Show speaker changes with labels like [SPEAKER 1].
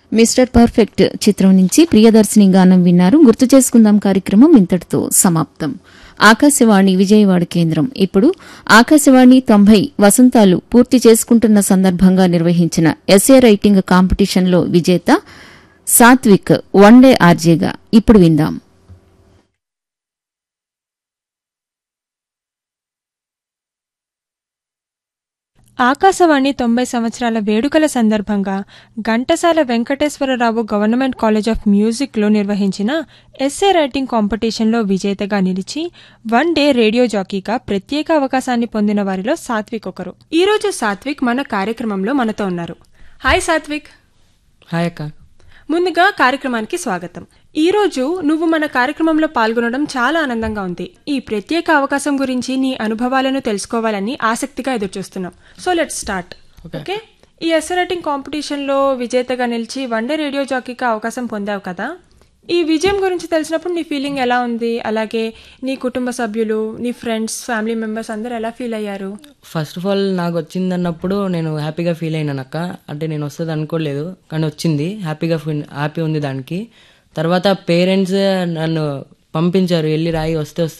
[SPEAKER 1] mister perfect చిత్రం నుంచి ప్రియదర్శిని గానం విన్నారు గుర్తు చేసుకుందాం కార్యక్రమం ఇంతటితో సమాప్తం ఆకాశవాణి విజయవాడ కేంద్రం ఇప్పుడు ఆకాశవాణి తొంభై వసంతాలు పూర్తి చేసుకుంటున్న సందర్భంగా నిర్వహించిన ఎస్ఏ రైటింగ్ కాంపిటీషన్లో విజేత సాత్విక్ వన్ డే ఆర్జేగా ఇప్పుడు విందాం
[SPEAKER 2] ఆకాశవాణి తొంభై సంవత్సరాల వేడుకల సందర్భంగా Ghantasala Venkateswararao government college of మ్యూజిక్లో నిర్వహించిన ఎస్ఏ రైటింగ్ కాంపిటీషన్లో విజేతగా నిలిచి వన్ డే రేడియో జాకీగా ప్రత్యేక అవకాశాన్ని పొందిన వారిలో సాత్విక్ ఒకరు ఈ రోజు సాత్విక్ మన కార్యక్రమంలో మనతో ఉన్నారు హాయ్ సాత్విక్
[SPEAKER 3] హాయ్ అక్క
[SPEAKER 2] ముందుగా కార్యక్రమానికి స్వాగతం ఈ రోజు నువ్వు మన కార్యక్రమంలో పాల్గొనడం చాలా ఆనందంగా ఉంది ఈ ప్రత్యేక అవకాశం గురించి నీ అనుభవాలను తెలుసుకోవాలని ఆసక్తిగా ఎదురుచూస్తున్నాం సో లెట్ స్టార్ట్ ఓకే ఈ ఎస్ఏ రైటింగ్ కాంపిటీషన్ లో విజేతగా నిలిచి వన్ డే రేడియో జాకీకి అవకాశం పొందావు కదా ఈ విజయం గురించి తెలిసినప్పుడు నీ ఫీలింగ్ ఎలా ఉంది అలాగే నీ కుటుంబ సభ్యులు నీ ఫ్రెండ్స్ ఫ్యామిలీ మెంబర్స్ అందరూ ఎలా ఫీల్ అయ్యారు
[SPEAKER 3] ఫస్ట్ ఆఫ్ ఆల్ నాకు వచ్చింది అన్నప్పుడు నేను హ్యాపీగా ఫీల్ అయినాను అక్క అంటే నేను వస్తుంది అనుకోలేదు కానీ వచ్చింది హ్యాపీగా ఫీల్ హ్యాపీ ఉంది దానికి తర్వాత పేరెంట్స్ నన్ను పంపించారు వెళ్ళి రాయి వస్తే వస్తే